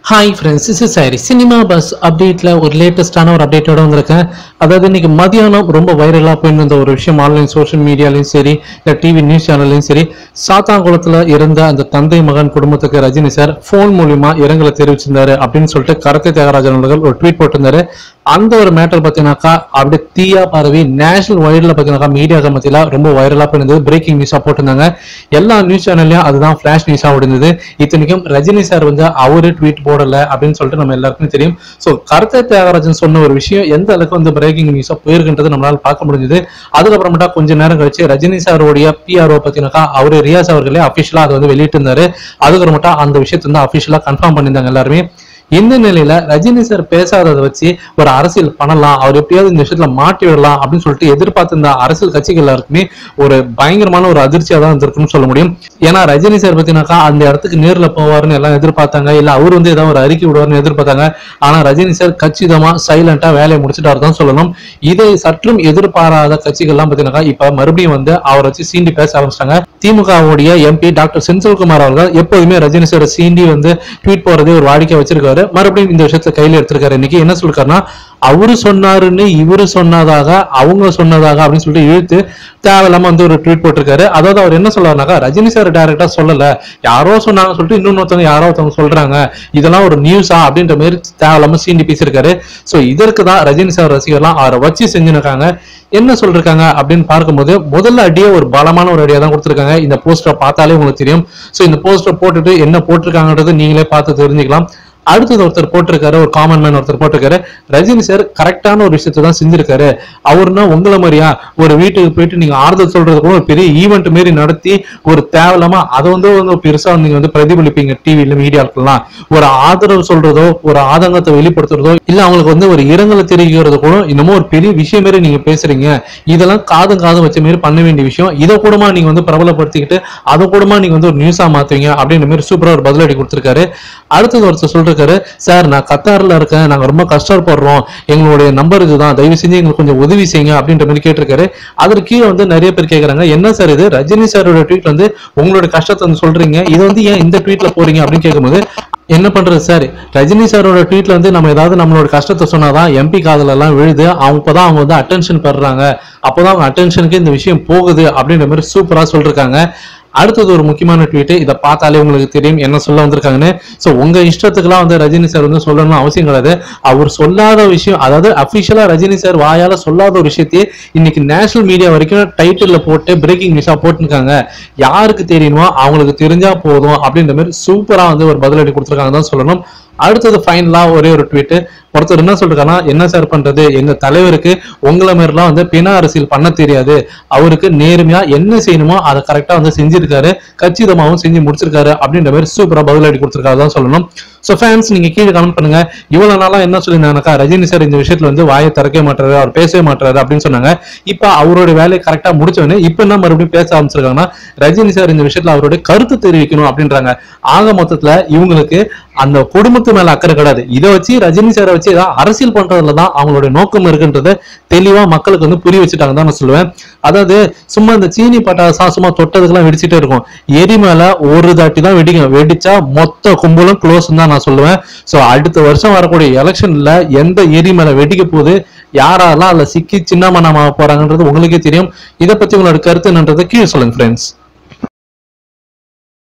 hi friends is sorry cinema buzz அப்டேட்ல ஒரு லேட்டஸ்டான ஒரு அப்டேட்டோட வந்திருக்கேன் அதாவது இன்னைக்கு மதியானம் ரொம்ப வைரலாக போயிட்டு இருந்த ஒரு விஷயம் ஆன்லைன் சோஷியல் மீடியாலையும் சரி இல்லை டிவி நியூஸ் சேனல்லையும் சரி சாத்தாங்குளத்தில் இருந்த அந்த தந்தை மகன் குடும்பத்துக்கு ரஜினி சார் ஃபோன் மூலியமா இரங்கலை தெரிவிச்சிருந்தாரு அப்படின்னு சொல்லிட்டு கரத்தை தியாகராஜன் அவர்கள் ஒரு ட்வீட் போட்டிருந்தாரு அந்த ஒரு மேட்டர் பார்த்தீங்கன்னாக்கா அப்படியே தீயா பரவி நேஷனல் வைடில் பார்த்தீங்கன்னாக்கா மீடியா மத்தியில் ரொம்ப வைரலாக போயிருந்தது பிரேக்கிங் நியூஸாக போட்டிருந்தாங்க எல்லா நியூஸ் சேனல்லையும் அதுதான் ஃபிளாஷ் நியூஸாக இருந்தது இத்தனைக்கும் ரஜினி சார் வந்து அவரு ட்வீட் போடல அப்படின்னு சொல்லிட்டு நம்ம எல்லாருக்குமே தெரியும் ஸோ கருத்தை தியாகராஜன் சொன்ன ஒரு விஷயம் எந்த அளவுக்கு வந்து பிரேக்கிங் நியூஸாக போயிருக்குன்றது நம்மளால பார்க்க முடிஞ்சது அதுக்கப்புறமேட்டா கொஞ்ச நேரம் கழிச்சு ரஜினி சாருடைய பிஆர்ஓ பார்த்தீங்கன்னாக்கா அவரு ரியாஸ் அவர்களே அஃபிஷியலாக அதை வந்து வெளியிட்டு இருந்தாரு அதுக்கப்புறமேட்டா அந்த விஷயத்தை வந்து அஃபிஷியலாக கன்ஃபார்ம் பண்ணியிருந்தாங்க எல்லாருமே இந்த நிலையில ரஜினி சார் பேசாததை வச்சு ஒரு அரசியல் பண்ணலாம் அவர் எப்படியாவது இந்த விஷயத்துல மாட்டி விடலாம் அப்படின்னு சொல்லிட்டு எதிர்பார்த்திருந்த அரசியல் கட்சிகள் எல்லாருக்குமே ஒரு பயங்கரமான ஒரு அதிர்ச்சியா தான் இருந்திருக்குன்னு சொல்ல முடியும் ஏன்னா ரஜினி சார் பத்தினாக்கா அந்த இடத்துக்கு நேர்ல போவாருன்னு எல்லாம் எதிர்பார்த்தாங்க இல்ல அவர் வந்து ஏதாவது ஒரு அறிக்கை விடுவார்னு எதிர்பார்த்தாங்க ஆனா ரஜினி சார் கச்சிதமா சைலண்டா வேலையை முடிச்சிட்டாரு தான் சொல்லணும் இதை சற்றும் எதிர்பாராத கட்சிகள்லாம் பாத்தீங்கன்னா இப்ப மறுபடியும் வந்து அவரை வச்சு சீண்டி பேச ஆரம்பிச்சிட்டாங்க திமுகவுடைய எம்பி டாக்டர் செந்தில்குமார் அவர்கள் எப்போதுமே ரஜினி சார் சீண்டி வந்து ட்வீட் போறதே ஒரு வாடிக்கை வச்சிருக்காரு மறுபடியும் இந்த விஷயத்தை கையில எடுத்திருக்காரு இன்னைக்கு என்ன சொல்லிருக்காருன்னா அவரு சொன்னாருன்னு இவரு சொன்னதாக அவங்க சொன்னதாக அப்படின்னு சொல்லிட்டு இழுத்து தேவையில்லாம வந்து ஒரு ட்வீட் போட்டிருக்காரு அதாவது அவர் என்ன சொல்றாருனாக்கா ரஜினி சார் டைரக்டா சொல்லல யாரோ சொன்னாங்க சொல்லிட்டு இன்னொருத்தவங்க யாரோ ஒருத்தவங்க சொல்றாங்க இதெல்லாம் ஒரு நியூஸா அப்படின்ற மாதிரி தேவையில்லாம சீண்டி பேசியிருக்காரு சோ இதற்கு தான் ரஜினி சார் ரசிகர்லாம் அவரை வச்சு செஞ்சுருக்காங்க என்ன சொல்லிருக்காங்க அப்படின்னு பார்க்கும்போது முதல்ல அடியே ஒரு பலமான ஒரு அடியா தான் கொடுத்துருக்காங்க இந்த போஸ்டரை பார்த்தாலே உங்களுக்கு தெரியும் சோ இந்த போஸ்டர் போட்டுட்டு என்ன போட்டிருக்காங்கன்றது நீங்களே பார்த்து தெரிஞ்சுக்கலாம் அடுத்தது ஒருத்தர் போட்டிருக்காரு ஒரு காமன் மேன் ஒருத்தர் போட்டிருக்காரு ரஜினி சார் கரெக்டான ஒரு விஷயத்தை தான் செஞ்சிருக்காரு அவருன்னா உங்களை மாதிரியா ஒரு வீட்டுக்கு போயிட்டு நீங்க ஆறுதல் சொல்றது கூட ஒரு பெரிய ஈவெண்ட் மாரி நடத்தி ஒரு தேவையில்லாம அதை வந்து வந்து பெருசா நீங்க வந்து பிரதிபலிப்பீங்க டிவில மீடியாக்கெல்லாம் ஒரு ஆதரவு சொல்றதோ ஒரு ஆதங்கத்தை வெளிப்படுத்துறதோ இல்ல அவங்களுக்கு வந்து ஒரு இரங்கலை தெரிவிக்கிறது கூட இன்னமும் ஒரு பெரிய விஷயம் மாரி நீங்க பேசுறீங்க இதெல்லாம் காதும் காதும் வச்ச மாரி பண்ண வேண்டிய விஷயம் இதை கூடமா நீங்க வந்து பிரபலப்படுத்திக்கிட்டு அதை கூடமா நீங்க வந்து ஒரு நியூஸா மாத்துவீங்க அப்படின்ற மாதிரி சூப்பரா ஒரு பதிலடி கொடுத்திருக்காரு அடுத்தது ஒருத்தர் சொல்லிருக்காரு சார் நான் கத்தார்ல இருக்கேன் நாங்க ரொம்ப கஷ்டப்படுறோம் எங்களுடைய நம்பர் இதுதான் தயவு செஞ்சு எங்களுக்கு கொஞ்சம் உதவி செய்யுங்க அப்படின்ற மாதிரி கேட்டிருக்காரு அதற்கு கீழே வந்து நிறைய பேர் கேக்குறாங்க என்ன சார் இது ரஜினி சாரோட ட்வீட் வந்து உங்களோட கஷ்டத்தை வந்து சொல்றீங்க இது வந்து ஏன் இந்த ட்வீட்ல போறீங்க அப்படின்னு கேட்கும்போது என்ன பண்றது சார் ரஜினி சாரோட ட்வீட்ல வந்து நம்ம ஏதாவது நம்மளோட கஷ்டத்தை சொன்னாதான் எம்பி காதுல எல்லாம் விழுது அப்பதான் அவங்க வந்து அட்டென்ஷன் பெறுறாங்க அப்பதான் அவங்க அட்டென்ஷனுக்கு இந்த விஷயம் போகுது அப்படின்ற மாதிரி சூப்பரா சொல்லிருக்காங்க அடுத்தது ஒரு முக்கியமான ட்வீட் இதை பார்த்தாலே உங்களுக்கு தெரியும் என்ன சொல்ல வந்திருக்காங்கன்னு ஸோ உங்க இஷ்டத்துக்குலாம் வந்து ரஜினி சார் வந்து சொல்லணும்னு அவசியம் கிடையாது அவர் சொல்லாத விஷயம் அதாவது அபிஷியலா ரஜினி சார் வாயால சொல்லாத ஒரு விஷயத்தையே இன்னைக்கு நேஷனல் மீடியா வரைக்கும் டைட்டில்ல போட்டு பிரேக்கிங் நியூஸா போட்டுருக்காங்க யாருக்கு தெரியணுமோ அவங்களுக்கு தெரிஞ்சா போதும் அப்படின்ற மாதிரி சூப்பரா வந்து ஒரு பதிலடி கொடுத்துருக்காங்க தான் சொல்லணும் அடுத்தது ஃபைனலா ஒரே ஒரு ட்வீட் ஒருத்தர் என்ன சொல்றாருன்னா என்ன சார் பண்றது எங்க தலைவருக்கு உங்களை மாதிரிலாம் வந்து பிண அரசியல் பண்ண தெரியாது அவருக்கு நேர்மையா என்ன செய்யணுமோ அதை கரெக்டா வந்து செஞ்சிருக்காரு கச்சிதமாவும் செஞ்சு முடிச்சிருக்காரு அப்படின்ற மாதிரி சூப்பரா பதிலடி கொடுத்திருக்காரு தான் சொல்லணும் ஸோ ஃபேன்ஸ் நீங்க கீழே கமெண்ட் பண்ணுங்க இவ்வளவு நாளா என்ன சொல்லியிருந்தாங்கக்கா ரஜினி சார் இந்த விஷயத்துல வந்து வாயை திறக்கவே மாட்டாரு அவர் பேசவே மாட்டாரு அப்படின்னு சொன்னாங்க இப்ப அவரோட வேலையை கரெக்டா முடிச்சவனே இப்ப என்ன மறுபடியும் பேச ஆரம்பிச்சிருக்காங்கன்னா ரஜினி சார் இந்த விஷயத்துல அவருடைய கருத்து தெரிவிக்கணும் அப்படின்றாங்க ஆக மொத்தத்துல இவங்களுக்கு அந்த குடும்பத்து மேல அக்கறை கிடையாது இதை வச்சு ரஜினி சாரை வச்சு ஏதாவது அரசியல் பண்றதுல தான் அவங்களுடைய நோக்கம் இருக்குன்றத தெளிவா மக்களுக்கு வந்து புரிய வச்சுட்டாங்க தான் நான் சொல்லுவேன் அதாவது சும்மா இந்த சீனி பட்டாசா சும்மா தொட்டதுக்கெல்லாம் வெடிச்சிட்டே இருக்கும் எரி மேல ஒரு தாட்டி தான் வெடிக்கும் வெடிச்சா மொத்த கும்பலும் க்ளோஸ் தான் நான் சொல்லுவேன் சோ அடுத்த வருஷம் வரக்கூடிய எலெக்ஷன்ல எந்த எரி மேல வெடிக்க போகுது யாரெல்லாம் அதுல சிக்கி சின்னமனமாக போறாங்கன்றது உங்களுக்கே தெரியும் இதை பத்தி உங்களோட கருத்து என்னன்றதை கீழே சொல்லுங்க ஃப்ரெண்ட்ஸ்